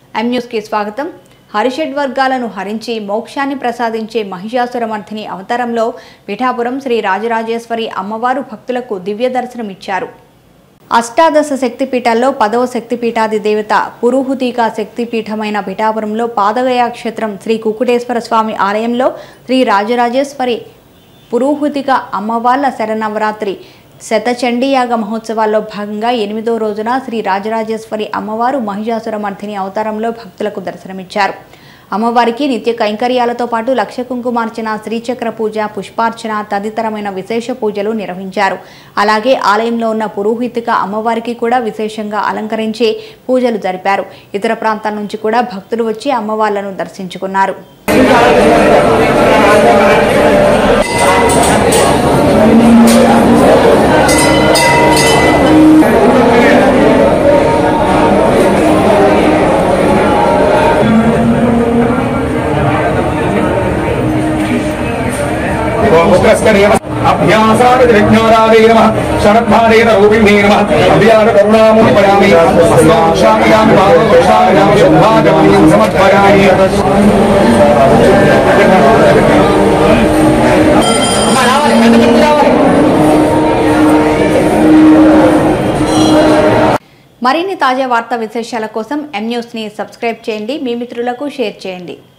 ఎం న్యూస్కి స్వాగతం హరిషడ్ వర్గాలను హరించి మోక్షాన్ని ప్రసాదించే మహిషాసురమర్థిని అవతారంలో పిఠాపురం శ్రీ రాజరాజేశ్వరి అమ్మవారు భక్తులకు దివ్య దర్శనమిచ్చారు అష్టాదశ శక్తిపీఠాల్లో పదవ శక్తిపీఠాది దేవత పురుహుతిక శక్తిపీఠమైన పిఠాపురంలో పాదగయా క్షేత్రం శ్రీ కుకుటేశ్వర స్వామి ఆలయంలో శ్రీ రాజరాజేశ్వరి పురోహుతిక అమ్మవార్ల శరనవరాత్రి శతచండీయాగ మహోత్సవాల్లో భాగంగా ఎనిమిదో రోజున శ్రీ రాజరాజేశ్వరి అమ్మవారు మహిషాసురమర్థిని అవతారంలో భక్తులకు దర్శనమిచ్చారు అమ్మవారికి నిత్య కైంకర్యాలతో పాటు లక్ష కుంకుమార్చన శ్రీచక్ర పూజ పుష్పార్చన తదితరమైన విశేష పూజలు నిర్వహించారు అలాగే ఆలయంలో ఉన్న పురోహితిక అమ్మవారికి కూడా విశేషంగా అలంకరించి పూజలు జరిపారు ఇతర ప్రాంతాల నుంచి కూడా భక్తులు వచ్చి అమ్మవార్లను దర్శించుకున్నారు అభ్యాసాదిజ్ఞారాదే నమ శరద్భారేణ రూపిణే నమ అభ్యాన కరుణాముని పయామి అస్మాక్షామియామి పాదోక్షామియామి శుద్ధాగమనీయం సమర్పయామి మరిన్ని తాజా వార్తా విశేషాల కోసం ఎం న్యూస్ని సబ్స్క్రైబ్ చేయండి మీ మిత్రులకు షేర్ చేయండి